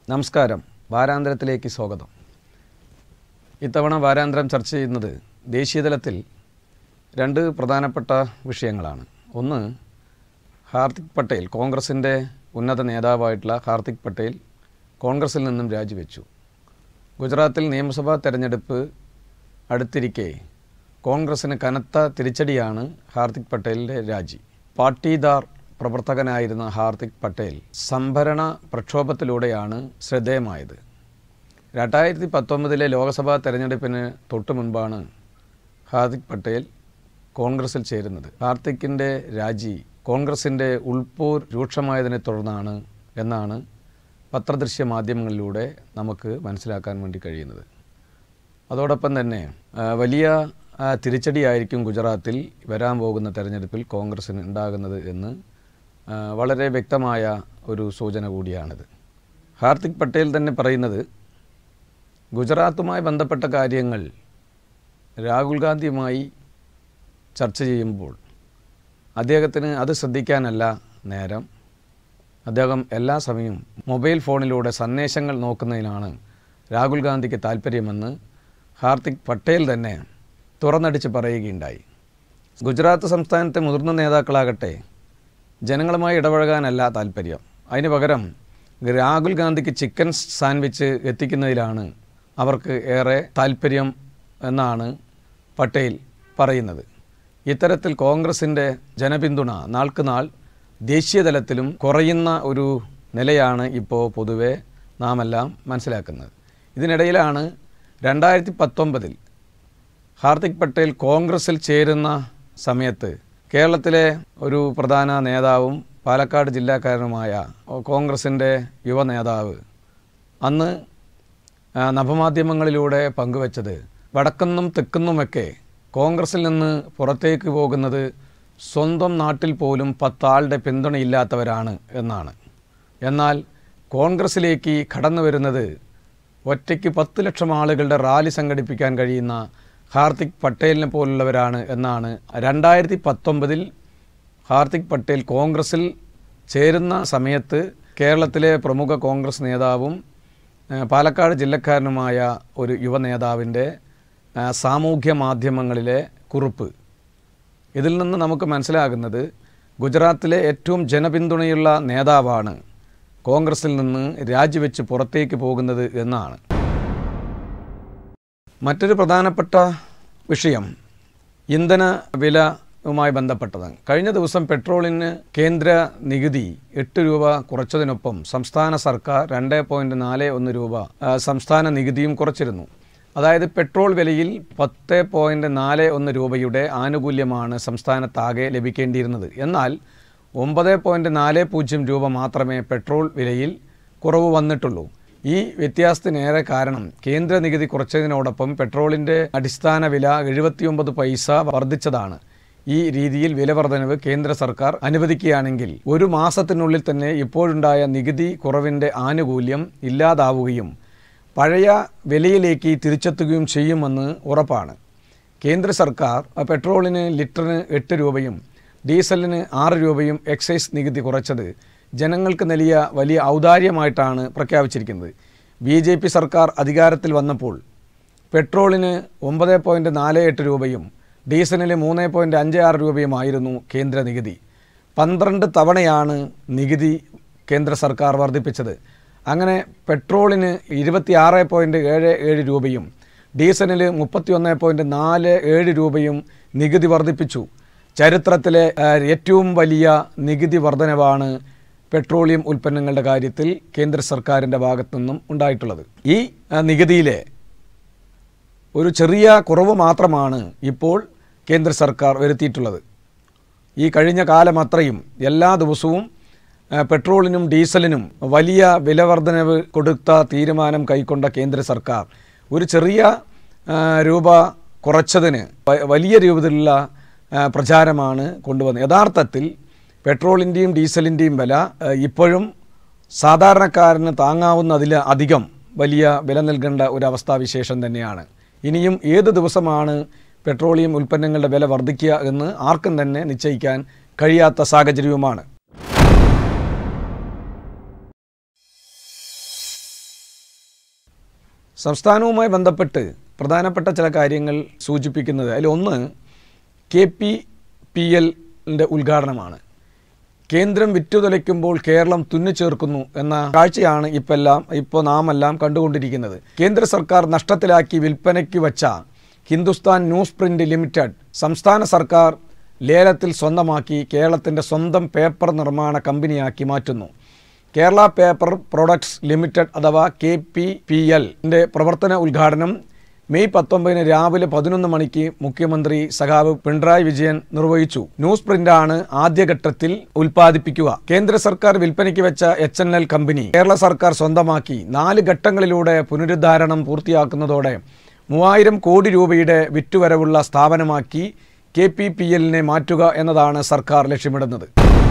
നമസ്കാരം വാരാന്തരത്തിലേക്ക് സ്വാഗതം ഇത്തവണ വാരാന്തരം ചർച്ച ചെയ്യുന്നത് ദേശീയതലത്തിൽ രണ്ട് പ്രധാനപ്പെട്ട വിഷയങ്ങളാണ് ഒന്ന് ഹാർദിക് പട്ടേൽ കോൺഗ്രസിൻ്റെ ഉന്നത നേതാവായിട്ടുള്ള ഹാർദിക് പട്ടേൽ കോൺഗ്രസിൽ നിന്നും രാജിവെച്ചു ഗുജറാത്തിൽ നിയമസഭാ തെരഞ്ഞെടുപ്പ് അടുത്തിരിക്കെ കോൺഗ്രസിന് കനത്ത തിരിച്ചടിയാണ് ഹാർദിക് പട്ടേലിൻ്റെ രാജി പാട്ടീദാർ പ്രവർത്തകനായിരുന്ന ഹാർദിക് പട്ടേൽ സംഭരണ പ്രക്ഷോഭത്തിലൂടെയാണ് ശ്രദ്ധേയമായത് രണ്ടായിരത്തി പത്തൊമ്പതിലെ ലോക്സഭാ തെരഞ്ഞെടുപ്പിന് തൊട്ടു മുൻപാണ് ഹാർദിക് പട്ടേൽ കോൺഗ്രസിൽ ചേരുന്നത് ഹാർദിക്കിൻ്റെ രാജി കോൺഗ്രസിൻ്റെ ഉൾപോർ രൂക്ഷമായതിനെ തുടർന്നാണ് എന്നാണ് പത്രദൃശ്യ മാധ്യമങ്ങളിലൂടെ നമുക്ക് മനസ്സിലാക്കാൻ വേണ്ടി കഴിയുന്നത് അതോടൊപ്പം തന്നെ ആ, വലിയ ആ, തിരിച്ചടിയായിരിക്കും ഗുജറാത്തിൽ വരാൻ പോകുന്ന തെരഞ്ഞെടുപ്പിൽ കോൺഗ്രസിന് ഉണ്ടാകുന്നത് എന്ന് ആ, വളരെ വ്യക്തമായ ഒരു സൂചന കൂടിയാണിത് ഹാർദിക് പട്ടേൽ തന്നെ പറയുന്നത് ഗുജറാത്തുമായി ബന്ധപ്പെട്ട കാര്യങ്ങൾ രാഹുൽ ഗാന്ധിയുമായി ചർച്ച ചെയ്യുമ്പോൾ അദ്ദേഹത്തിന് അത് ശ്രദ്ധിക്കാനല്ല നേരം അദ്ദേഹം എല്ലാ സമയവും മൊബൈൽ ഫോണിലൂടെ സന്ദേശങ്ങൾ നോക്കുന്നതിനാണ് രാഹുൽ ഗാന്ധിക്ക് താല്പര്യമെന്ന് ഹാർദിക് പട്ടേൽ തന്നെ തുറന്നടിച്ച് പറയുകയുണ്ടായി ഗുജറാത്ത് സംസ്ഥാനത്തെ മുതിർന്ന നേതാക്കളാകട്ടെ ജനങ്ങളുമായി ഇടപഴകാനല്ല താല്പര്യം അതിന് പകരം രാഹുൽ ഗാന്ധിക്ക് ചിക്കൻ സാൻഡ്വിച്ച് എത്തിക്കുന്നതിലാണ് അവർക്ക് ഏറെ താല്പര്യം എന്നാണ് പട്ടേൽ പറയുന്നത് ഇത്തരത്തിൽ കോൺഗ്രസിൻ്റെ ജനപിന്തുണ നാൾക്ക് നാൾ ദേശീയ തലത്തിലും കുറയുന്ന ഒരു നിലയാണ് ഇപ്പോൾ പൊതുവെ നാം എല്ലാം മനസ്സിലാക്കുന്നത് ഇതിനിടയിലാണ് രണ്ടായിരത്തി പത്തൊമ്പതിൽ ഹാർദിക് പട്ടേൽ കോൺഗ്രസിൽ ചേരുന്ന സമയത്ത് കേരളത്തിലെ ഒരു പ്രധാന നേതാവും പാലക്കാട് ജില്ലാക്കാരനുമായ കോൺഗ്രസിൻ്റെ യുവ നേതാവ് അന്ന് ആ, നവമാധ്യമങ്ങളിലൂടെ പങ്കുവച്ചത് വടക്കുന്നും തെക്കുന്നുമൊക്കെ കോൺഗ്രസിൽ നിന്ന് പുറത്തേക്ക് പോകുന്നത് സ്വന്തം നാട്ടിൽ പോലും പത്താളുടെ പിന്തുണയില്ലാത്തവരാണ് എന്നാണ് എന്നാൽ കോൺഗ്രസിലേക്ക് കടന്നു വരുന്നത് ഒറ്റയ്ക്ക് പത്ത് ലക്ഷം ആളുകളുടെ റാലി സംഘടിപ്പിക്കാൻ കഴിയുന്ന ഹാർദിക് പട്ടേലിനെ പോലുള്ളവരാണ് എന്നാണ് രണ്ടായിരത്തി പത്തൊമ്പതിൽ ഹാർദിക് പട്ടേൽ കോൺഗ്രസിൽ ചേരുന്ന സമയത്ത് കേരളത്തിലെ പ്രമുഖ കോൺഗ്രസ് നേതാവും ഏഹ്, പാലക്കാട് ജില്ലക്കാരനുമായ ഒരു യുവ നേതാവിൻ്റെ ഏഹ്, സാമൂഹ്യ മാധ്യമങ്ങളിലെ കുറിപ്പ് ഇതിൽ നിന്ന് നമുക്ക് മനസ്സിലാകുന്നത് ഗുജറാത്തിലെ ഏറ്റവും ജനപിന്തുണയുള്ള നേതാവാണ് കോൺഗ്രസിൽ നിന്ന് രാജിവെച്ച് പുറത്തേക്ക് പോകുന്നത് എന്നാണ് മറ്റൊരു പ്രധാനപ്പെട്ട വിഷയം ഇന്ധന വിലയുമായി ബന്ധപ്പെട്ടതാണ് കഴിഞ്ഞ ദിവസം പെട്രോളിന് കേന്ദ്ര നികുതി എട്ട് രൂപ കുറച്ചതിനൊപ്പം സംസ്ഥാന സർക്കാർ രണ്ട് പോയിൻറ്റ് നാല് ഒന്ന് രൂപ ആ, സംസ്ഥാന നികുതിയും കുറച്ചിരുന്നു അതായത് പെട്രോൾ വിലയിൽ പത്ത് പോയിൻറ്റ് നാല് ഒന്ന് രൂപയുടെ ആനുകൂല്യമാണ് സംസ്ഥാനത്താകെ ലഭിക്കേണ്ടിയിരുന്നത് എന്നാൽ ഒമ്പത് പോയിൻറ്റ് നാല് പൂജ്യം രൂപ മാത്രമേ പെട്രോൾ വിലയിൽ കുറവ് വന്നിട്ടുള്ളൂ ഈ വ്യത്യാസത്തിനേറെ കാരണം കേന്ദ്ര നികുതി കുറച്ചതിനോടൊപ്പം പെട്രോളിൻ്റെ അടിസ്ഥാന വില എഴുപത്തിയൊമ്പത് പൈസ വർദ്ധിച്ചതാണ് ഈ രീതിയിൽ വില വർധനവ് കേന്ദ്ര സർക്കാർ അനുവദിക്കുകയാണെങ്കിൽ ഒരു മാസത്തിനുള്ളിൽ തന്നെ ഇപ്പോഴുണ്ടായ നികുതി കുറവിൻ്റെ ആനുകൂല്യം ഇല്ലാതാവുകയും പഴയ വിലയിലേക്ക് തിരിച്ചെത്തുകയും ചെയ്യുമെന്ന് ഉറപ്പാണ് കേന്ദ്ര സർക്കാർ പെട്രോളിന് ലിറ്ററിന് എട്ട് രൂപയും ഡീസലിന് ആറ് രൂപയും എക്സൈസ് നികുതി കുറച്ചത് ജനങ്ങൾക്ക് നൽകിയ വലിയ ഔദാര്യമായിട്ടാണ് പ്രഖ്യാപിച്ചിരിക്കുന്നത് ബി ജെ പി സർക്കാർ അധികാരത്തിൽ വന്നപ്പോൾ പെട്രോളിന് ഒമ്പത് പോയിൻറ്റ് നാല് എട്ട് രൂപയും ഡീസലിന് മൂന്ന് പോയിൻറ്റ് അഞ്ച് ആറ് രൂപയുമായിരുന്നു കേന്ദ്ര നികുതി പന്ത്രണ്ട് തവണയാണ് നികുതി കേന്ദ്ര സർക്കാർ വർദ്ധിപ്പിച്ചത് അങ്ങനെ പെട്രോളിന് ഇരുപത്തി ആറ് പോയിൻറ്റ് ഏഴ് ഏഴ് രൂപയും ഡീസലിന് മുപ്പത്തി ഒന്ന് പോയിൻറ്റ് നാല് ഏഴ് രൂപയും നികുതി വർദ്ധിപ്പിച്ചു ചരിത്രത്തിലെ ആ, ഏറ്റവും വലിയ നികുതി വർധനവാണ് പെട്രോളിയം ഉൽപ്പന്നങ്ങളുടെ കാര്യത്തിൽ കേന്ദ്ര സർക്കാരിൻ്റെ ഭാഗത്തു നിന്നും ഉണ്ടായിട്ടുള്ളത് ഈ ആ, നികുതിയിലെ ഒരു ചെറിയ കുറവ് മാത്രമാണ് ഇപ്പോൾ കേന്ദ്ര സർക്കാർ വരുത്തിയിട്ടുള്ളത് ഈ കഴിഞ്ഞ കാലം അത്രയും എല്ലാ ദിവസവും ആ, പെട്രോളിനും ഡീസലിനും വലിയ വില വർധനവ് കൊടുത്ത തീരുമാനം കൈക്കൊണ്ട കേന്ദ്ര സർക്കാർ ഒരു ചെറിയ ആ, രൂപ കുറച്ചതിന് വ- വലിയ രൂപത്തിലുള്ള ആ, പ്രചാരമാണ് കൊണ്ടുവന്നത് യഥാർത്ഥത്തിൽ പെട്രോളിൻ്റെയും ഡീസലിൻ്റെയും വില ആ, ഇപ്പോഴും സാധാരണക്കാരന് താങ്ങാവുന്നതിൽ അധികം വലിയ വില നൽകേണ്ട ഒരു അവസ്ഥാവിശേഷം തന്നെയാണ് ഇനിയും ഏത് ദിവസമാണ് പെട്രോളിയം ഉൽപ്പന്നങ്ങളുടെ വില വർദ്ധിക്കുക എന്ന് ആർക്കും തന്നെ നിശ്ചയിക്കാൻ കഴിയാത്ത സാഹചര്യവുമാണ് സംസ്ഥാനവുമായി ബന്ധപ്പെട്ട് പ്രധാനപ്പെട്ട ചില കാര്യങ്ങൾ സൂചിപ്പിക്കുന്നത് അതിലൊന്ന് കെ പി പി എല്ലിൻ്റെ ഉദ്ഘാടനമാണ് കേന്ദ്രം വിറ്റുതൊലയ്ക്കുമ്പോൾ കേരളം തുന്നിച്ചേർക്കുന്നു എന്ന കാഴ്ചയാണ് ഇപ്പം എല്ലാം ഇപ്പോൾ നാം എല്ലാം കണ്ടുകൊണ്ടിരിക്കുന്നത് കേന്ദ്ര സർക്കാർ നഷ്ടത്തിലാക്കി വിൽപ്പനയ്ക്ക് വച്ച ഹിന്ദുസ്ഥാൻ ന്യൂസ് പ്രിന്റ് ലിമിറ്റഡ് സംസ്ഥാന സർക്കാർ ലേലത്തിൽ സ്വന്തമാക്കി കേരളത്തിൻ്റെ സ്വന്തം പേപ്പർ നിർമ്മാണ കമ്പനിയാക്കി മാറ്റുന്നു കേരള പേപ്പർ പ്രൊഡക്ട്സ് ലിമിറ്റഡ് അഥവാ കെ പി പി എല്ലിൻ്റെ പ്രവർത്തന ഉദ്ഘാടനം മെയ് പത്തൊമ്പതിന് രാവിലെ പതിനൊന്ന് മണിക്ക് മുഖ്യമന്ത്രി സഖാവ് പിണറായി വിജയൻ നിർവഹിച്ചു ന്യൂസ് പ്രിന്റാണ് ആദ്യഘട്ടത്തിൽ ഉൽപ്പാദിപ്പിക്കുക കേന്ദ്ര സർക്കാർ വിൽപ്പനയ്ക്ക് വെച്ച H N L company Kerala സർക്കാർ സ്വന്തമാക്കി നാല് ഘട്ടങ്ങളിലൂടെ പുനരുദ്ധാരണം പൂർത്തിയാക്കുന്നതോടെ മൂവായിരം കോടി രൂപയുടെ വിറ്റുവരവുള്ള സ്ഥാപനമാക്കി കെ പി പി എല്ലിനെ മാറ്റുക എന്നതാണ് സർക്കാർ ലക്ഷ്യമിടുന്നത്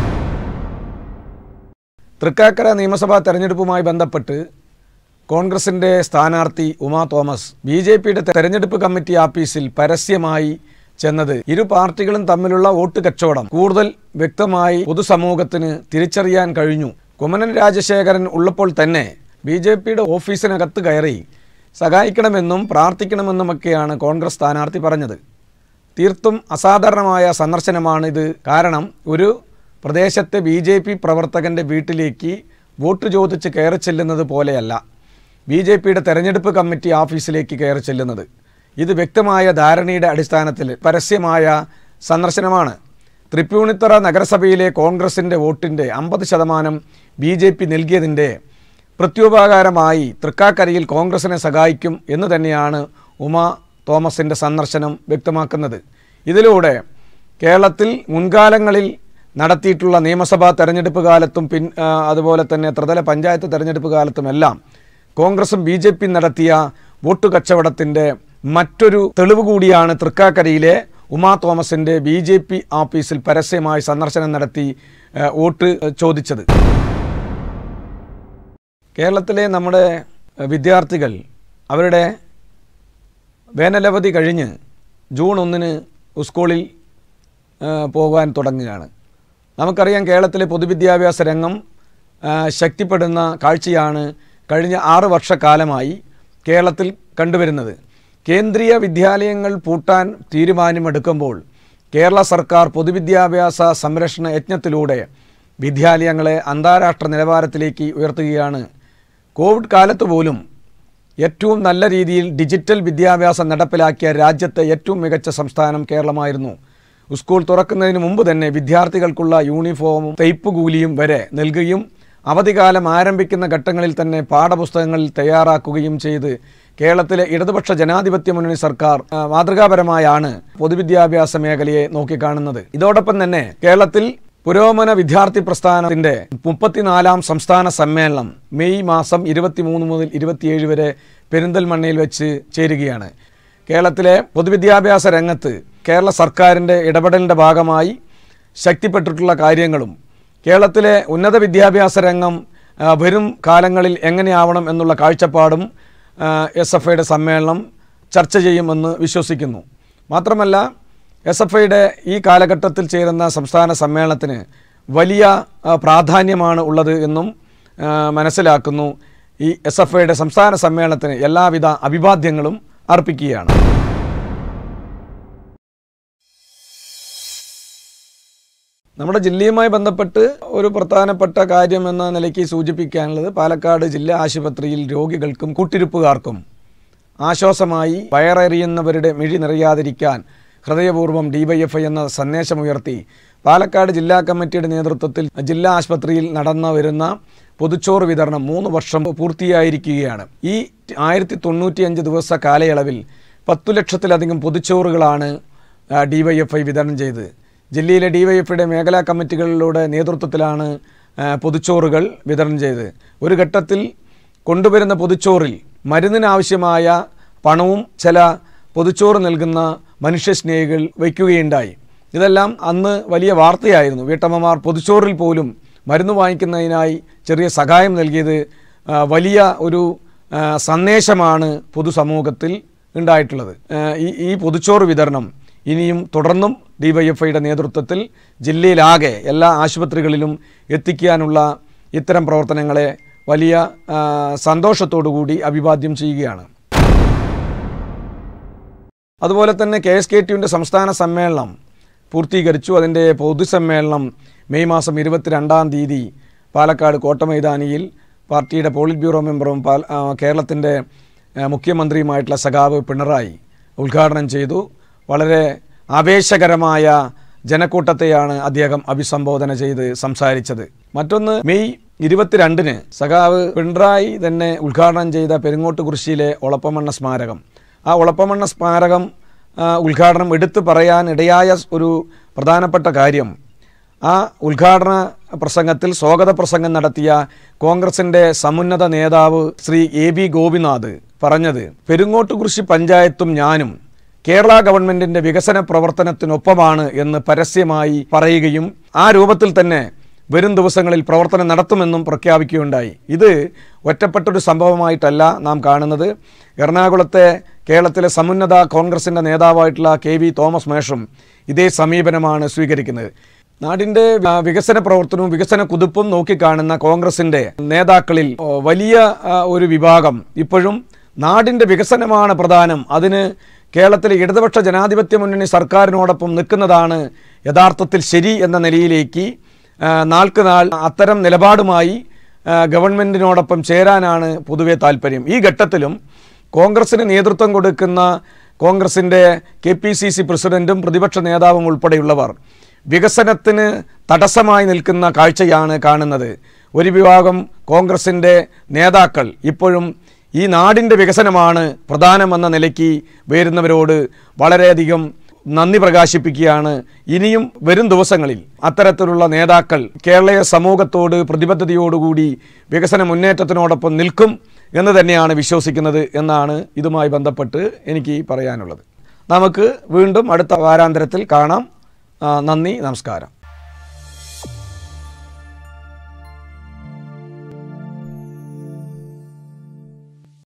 തൃക്കാക്കര നിയമസഭാ തെരഞ്ഞെടുപ്പുമായി ബന്ധപ്പെട്ട് കോൺഗ്രസിൻ്റെ സ്ഥാനാർത്ഥി ഉമാ തോമസ് ബി ജെ പിയുടെ തെരഞ്ഞെടുപ്പ് കമ്മിറ്റി ആഫീസിൽ പരസ്യമായി ചെന്നത് ഇരു പാർട്ടികളും തമ്മിലുള്ള വോട്ട് കച്ചവടം കൂടുതൽ വ്യക്തമായി പൊതുസമൂഹത്തിന് തിരിച്ചറിയാൻ കഴിഞ്ഞു കുമ്മനം രാജശേഖരൻ ഉള്ളപ്പോൾ തന്നെ ബി ജെ പിയുടെ ഓഫീസിനകത്ത് കയറി സഹായിക്കണമെന്നും പ്രാർത്ഥിക്കണമെന്നുമൊക്കെയാണ് കോൺഗ്രസ് സ്ഥാനാർത്ഥി പറഞ്ഞത് തീർത്തും അസാധാരണമായ സന്ദർശനമാണിത് കാരണം ഒരു പ്രദേശത്തെ ബി ജെ പി പ്രവർത്തകൻ്റെ വീട്ടിലേക്ക് വോട്ട് ചോദിച്ച് കയറി ചെല്ലുന്നത് പോലെയല്ല ബി ജെ പിയുടെ തെരഞ്ഞെടുപ്പ് കമ്മിറ്റി ഓഫീസിലേക്ക് കയറി ചെല്ലുന്നത് ഇത് വ്യക്തമായ ധാരണയുടെ അടിസ്ഥാനത്തിൽ പരസ്യമായ സന്ദർശനമാണ് തൃപ്പൂണിത്തറ നഗരസഭയിലെ കോൺഗ്രസിൻ്റെ വോട്ടിൻ്റെ അമ്പത് ശതമാനം ബി ജെ പി നൽകിയതിൻ്റെ പ്രത്യുപകാരമായി തൃക്കാക്കരയിൽ കോൺഗ്രസിനെ സഹായിക്കും എന്ന് തന്നെയാണ് ഉമ തോമസിൻ്റെ സന്ദർശനം വ്യക്തമാക്കുന്നത് ഇതിലൂടെ കേരളത്തിൽ മുൻകാലങ്ങളിൽ നടത്തിയിട്ടുള്ള നിയമസഭാ തെരഞ്ഞെടുപ്പ് കാലത്തും പിൻ ആ, അതുപോലെ തന്നെ ത്രിതല പഞ്ചായത്ത് തെരഞ്ഞെടുപ്പ് കാലത്തുമെല്ലാം കോൺഗ്രസും ബി ജെ പി നടത്തിയ വോട്ട് കച്ചവടത്തിൻ്റെ മറ്റൊരു തെളിവ് കൂടിയാണ് തൃക്കാക്കരയിലെ ഉമാ തോമസിൻ്റെ ബി ജെ പി ഓഫീസിൽ പരസ്യമായി സന്ദർശനം നടത്തി ആ, വോട്ട് ചോദിച്ചത് കേരളത്തിലെ നമ്മുടെ വിദ്യാർത്ഥികൾ അവരുടെ വേനലവധി കഴിഞ്ഞ് ജൂൺ ഒന്നിന് സ്കൂളിൽ ആ, പോകാൻ തുടങ്ങുകയാണ് നമുക്കറിയാം കേരളത്തിലെ പൊതുവിദ്യാഭ്യാസ രംഗം ആ, ശക്തിപ്പെടുന്ന കാഴ്ചയാണ് കഴിഞ്ഞ ആറ് വർഷക്കാലമായി കേരളത്തിൽ കണ്ടുവരുന്നത് കേന്ദ്രീയ വിദ്യാലയങ്ങൾ പൂട്ടാൻ തീരുമാനമെടുക്കുമ്പോൾ കേരള സർക്കാർ പൊതുവിദ്യാഭ്യാസ സംരക്ഷണ യജ്ഞത്തിലൂടെ വിദ്യാലയങ്ങളെ അന്താരാഷ്ട്ര നിലവാരത്തിലേക്ക് ഉയർത്തുകയാണ് കോവിഡ് കാലത്ത് പോലും ഏറ്റവും നല്ല രീതിയിൽ ഡിജിറ്റൽ വിദ്യാഭ്യാസം നടപ്പിലാക്കിയ രാജ്യത്തെ ഏറ്റവും മികച്ച സംസ്ഥാനം കേരളമായിരുന്നു സ്കൂൾ തുറക്കുന്നതിന് മുമ്പ് തന്നെ വിദ്യാർത്ഥികൾക്കുള്ള യൂണിഫോമും തയ്പ്പ് കൂലിയും വരെ നൽകുകയും അവധിക്കാലം ആരംഭിക്കുന്ന ഘട്ടങ്ങളിൽ തന്നെ പാഠപുസ്തകങ്ങൾ തയ്യാറാക്കുകയും ചെയ്ത് കേരളത്തിലെ ഇടതുപക്ഷ ജനാധിപത്യ മുന്നണി സർക്കാർ ആ, മാതൃകാപരമായാണ് പൊതുവിദ്യാഭ്യാസ മേഖലയെ നോക്കിക്കാണുന്നത് ഇതോടൊപ്പം തന്നെ കേരളത്തിൽ പുരോഗമന വിദ്യാർത്ഥി പ്രസ്ഥാനത്തിന്റെ മുപ്പത്തിനാലാം സംസ്ഥാന സമ്മേളനം മെയ് മാസം ഇരുപത്തിമൂന്ന് മുതൽ ഇരുപത്തിയേഴ് വരെ പെരിന്തൽമണ്ണയിൽ വെച്ച് ചേരുകയാണ് കേരളത്തിലെ പൊതുവിദ്യാഭ്യാസ രംഗത്ത് കേരള സർക്കാരിൻ്റെ ഇടപെടലിൻ്റെ ഭാഗമായി ശക്തിപ്പെട്ടിട്ടുള്ള കാര്യങ്ങളും കേരളത്തിലെ ഉന്നത വിദ്യാഭ്യാസ രംഗം ആ, വരും കാലങ്ങളിൽ എങ്ങനെയാവണം എന്നുള്ള കാഴ്ചപ്പാടും എസ് എഫ് ഐയുടെ സമ്മേളനം ചർച്ച ചെയ്യുമെന്ന് വിശ്വസിക്കുന്നു മാത്രമല്ല എസ് എഫ് ഐയുടെ ഈ കാലഘട്ടത്തിൽ ചേരുന്ന സംസ്ഥാന സമ്മേളനത്തിന് വലിയ ആ, പ്രാധാന്യമാണ് ഉള്ളത് എന്നും ആ, മനസ്സിലാക്കുന്നു ഈ എസ് എഫ് ഐയുടെ സംസ്ഥാന സമ്മേളനത്തിന് എല്ലാവിധ അഭിവാദ്യങ്ങളും അർപ്പിക്കുകയാണ് നമ്മുടെ ജില്ലയുമായി ബന്ധപ്പെട്ട് ഒരു പ്രധാനപ്പെട്ട കാര്യം എന്ന നിലയ്ക്ക് സൂചിപ്പിക്കാനുള്ളത് പാലക്കാട് ജില്ലാ ആശുപത്രിയിൽ രോഗികൾക്കും കൂട്ടിരിപ്പുകാർക്കും ആശ്വാസമായി വയറെറിയുന്നവരുടെ മിഴി നിറയാതിരിക്കാൻ ഹൃദയപൂർവ്വം ഡിവൈഎഫ്ഐ എന്ന സന്ദേശമുയർത്തി പാലക്കാട് ജില്ലാ കമ്മിറ്റിയുടെ നേതൃത്വത്തിൽ ജില്ലാ ആശുപത്രിയിൽ നടന്നു വരുന്ന പൊതുച്ചോറ് വിതരണം മൂന്ന് വർഷം പൂർത്തിയായിരിക്കുകയാണ് ഈ ആയിരത്തി തൊണ്ണൂറ്റിയഞ്ച് ദിവസ കാലയളവിൽ പത്തു ലക്ഷത്തിലധികം പൊതുച്ചോറുകളാണ് ഡിവൈഎഫ്ഐ വിതരണം ചെയ്തത് ജില്ലയിലെ ഡിവൈഎഫ്ഐയുടെ മേഖലാ കമ്മിറ്റികളുടെ നേതൃത്വത്തിലാണ് ആ, പൊതുച്ചോറുകൾ വിതരണം ചെയ്തത് ഒരു ഘട്ടത്തിൽ കൊണ്ടുവരുന്ന പൊതുച്ചോറിൽ മരുന്നിനാവശ്യമായ പണവും ചില പൊതുച്ചോറ് നൽകുന്ന മനുഷ്യസ്നേഹികൾ വയ്ക്കുകയുണ്ടായി ഇതെല്ലാം അന്ന് വലിയ വാർത്തയായിരുന്നു വീട്ടമ്മമാർ പൊതുച്ചോറിൽ പോലും മരുന്ന് വാങ്ങിക്കുന്നതിനായി ചെറിയ സഹായം നൽകിയത് ആ, വലിയ ഒരു ആ, സന്ദേശമാണ് പൊതുസമൂഹത്തിൽ ഉണ്ടായിട്ടുള്ളത് ആ, ഈ ഈ പൊതുച്ചോറ് വിതരണം ഇനിയും തുടർന്നും ഡിവൈഎഫ്ഐയുടെ നേതൃത്വത്തിൽ ജില്ലയിലാകെ എല്ലാ ആശുപത്രികളിലും എത്തിക്കാനുള്ള ഇത്തരം പ്രവർത്തനങ്ങളെ വലിയ ആ, സന്തോഷത്തോടു കൂടി അഭിവാദ്യം ചെയ്യുകയാണ് അതുപോലെ തന്നെ കെ എസ് കെ ടിയുവിൻ്റെ സംസ്ഥാന സമ്മേളനം പൂർത്തീകരിച്ചു അതിൻ്റെ പൊതുസമ്മേളനം മെയ് മാസം ഇരുപത്തിരണ്ടാം തീയതി പാലക്കാട് കോട്ടമൈതാനിയിൽ പാർട്ടിയുടെ പോളിറ്റ് ബ്യൂറോ മെമ്പറും പാൽ ആ, കേരളത്തിൻ്റെ ആ, മുഖ്യമന്ത്രിയുമായിട്ടുള്ള സഖാവ് പിണറായി ഉദ്ഘാടനം ചെയ്തു വളരെ ആവേശകരമായ ജനക്കൂട്ടത്തെയാണ് അദ്ദേഹം അഭിസംബോധന ചെയ്ത് സംസാരിച്ചത് മറ്റൊന്ന് മെയ് ഇരുപത്തിരണ്ടിന് സഖാവ് പിണറായി തന്നെ ഉദ്ഘാടനം ചെയ്ത പെരുങ്ങോട്ടുകുറിശ്ശിയിലെ ഒളപ്പമണ്ണ സ്മാരകം ആ ഒളപ്പമണ്ണ സ്മാരകം ആ, ഉദ്ഘാടനം എടുത്തു പറയാൻ ഇടയായ ഒരു പ്രധാനപ്പെട്ട കാര്യം ആ ഉദ്ഘാടന പ്രസംഗത്തിൽ സ്വാഗത പ്രസംഗം നടത്തിയ കോൺഗ്രസിൻ്റെ സമുന്നത നേതാവ് ശ്രീ എ ബി ഗോപിനാഥ് പറഞ്ഞത് പെരുങ്ങോട്ടുകുറിശി പഞ്ചായത്തും ഞാനും കേരള ഗവൺമെന്റിന്റെ വികസന പ്രവർത്തനത്തിനൊപ്പമാണ് എന്ന് പരസ്യമായി പറയുകയും ആ രൂപത്തിൽ തന്നെ വരും ദിവസങ്ങളിൽ പ്രവർത്തനം നടത്തുമെന്നും പ്രഖ്യാപിക്കുകയുണ്ടായി ഇത് ഒറ്റപ്പെട്ടൊരു സംഭവമായിട്ടല്ല നാം കാണുന്നത് എറണാകുളത്തെ കേരളത്തിലെ സമുന്നത കോൺഗ്രസിൻ്റെ നേതാവായിട്ടുള്ള കെ വി തോമസ് മേഷും ഇതേ സമീപനമാണ് സ്വീകരിക്കുന്നത് നാടിൻ്റെ ആ, വികസന പ്രവർത്തനവും വികസന കുതിപ്പും നോക്കിക്കാണുന്ന കോൺഗ്രസിൻ്റെ നേതാക്കളിൽ ഓ, വലിയ ആ, ഒരു വിഭാഗം ഇപ്പോഴും നാടിൻ്റെ വികസനമാണ് പ്രധാനം അതിന് കേരളത്തിലെ ഇടതുപക്ഷ ജനാധിപത്യ മുന്നണി സർക്കാരിനോടൊപ്പം നിൽക്കുന്നതാണ് യഥാർത്ഥത്തിൽ ശരി എന്ന നിലയിലേക്ക് ആ, നാൾക്ക് നാൾ അത്തരം നിലപാടുമായി ആ, ഗവൺമെൻറ്റിനോടൊപ്പം ചേരാനാണ് പൊതുവെ താല്പര്യം ഈ ഘട്ടത്തിലും കോൺഗ്രസിന് നേതൃത്വം കൊടുക്കുന്ന കോൺഗ്രസിൻ്റെ കെ പി സി സി പ്രസിഡൻറ്റും പ്രതിപക്ഷ നേതാവും ഉൾപ്പെടെയുള്ളവർ വികസനത്തിന് തടസ്സമായി നിൽക്കുന്ന കാഴ്ചയാണ് കാണുന്നത് ഒരു വിഭാഗം കോൺഗ്രസിൻ്റെ നേതാക്കൾ ഇപ്പോഴും ഈ നാടിൻ്റെ വികസനമാണ് പ്രധാനമെന്ന നിലയ്ക്ക് വരുന്നവരോട് വളരെയധികം നന്ദി പ്രകാശിപ്പിക്കുകയാണ് ഇനിയും വരും ദിവസങ്ങളിൽ അത്തരത്തിലുള്ള നേതാക്കൾ കേരളീയ സമൂഹത്തോട് പ്രതിബദ്ധതയോടുകൂടി വികസന മുന്നേറ്റത്തിനോടൊപ്പം നിൽക്കും എന്ന് തന്നെയാണ് വിശ്വസിക്കുന്നത് എന്നാണ് ഇതുമായി ബന്ധപ്പെട്ട് എനിക്ക് പറയാനുള്ളത് നമുക്ക് വീണ്ടും അടുത്ത വാരാന്തരത്തിൽ കാണാം ആ, നന്ദി നമസ്കാരം